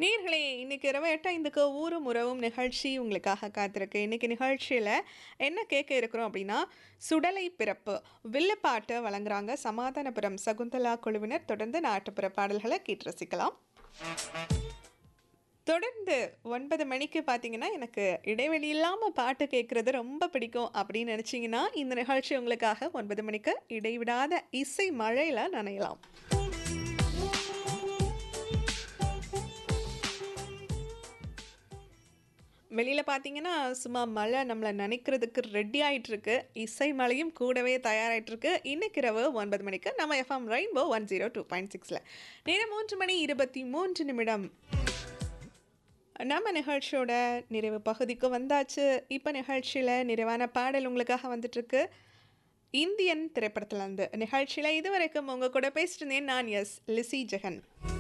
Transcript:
நேர்களே இன்னைக்கு இரவு எட்டைந்துக்கு ஊரும் உறவும் நிகழ்ச்சி உங்களுக்காக காத்திருக்கு இன்னைக்கு நிகழ்ச்சியில் என்ன கேட்க இருக்கிறோம் அப்படின்னா சுடலை பிறப்பு வில்லுப்பாட்டு வழங்குறாங்க சமாதானபுரம் சகுந்தலா குழுவினர் தொடர்ந்து நாட்டுப்புற பாடல்களை கேட்டு ரசிக்கலாம் தொடர்ந்து ஒன்பது மணிக்கு பார்த்தீங்கன்னா எனக்கு இடைவெளி இல்லாமல் பாட்டு கேட்குறது ரொம்ப பிடிக்கும் அப்படின்னு நினச்சிங்கன்னா இந்த நிகழ்ச்சி உங்களுக்காக ஒன்பது மணிக்கு இடைவிடாத இசை மழையில் நனையலாம் வெளியில் பார்த்தீங்கன்னா சும்மா மழை நம்மளை நினைக்கிறதுக்கு ரெடி ஆகிட்டுருக்கு இசை மழையும் கூடவே தயாராகிட்டுருக்கு இன்னைக்கு இரவு ஒன்பது மணிக்கு நம்ம FM rainbow one zero two point சிக்ஸில் நேரம் மூன்று மணி இருபத்தி மூன்று நிமிடம் நம்ம நிகழ்ச்சியோட நிறைவு பகுதிக்கு வந்தாச்சு இப்போ நிகழ்ச்சியில் நிறைவான பாடல் உங்களுக்காக வந்துட்டுருக்கு இந்தியன் திரைப்படத்தில் இருந்து நிகழ்ச்சியில் இதுவரைக்கும் உங்கள் கூட பேசிட்டு இருந்தேன் நான் எஸ் லிசி ஜெகன்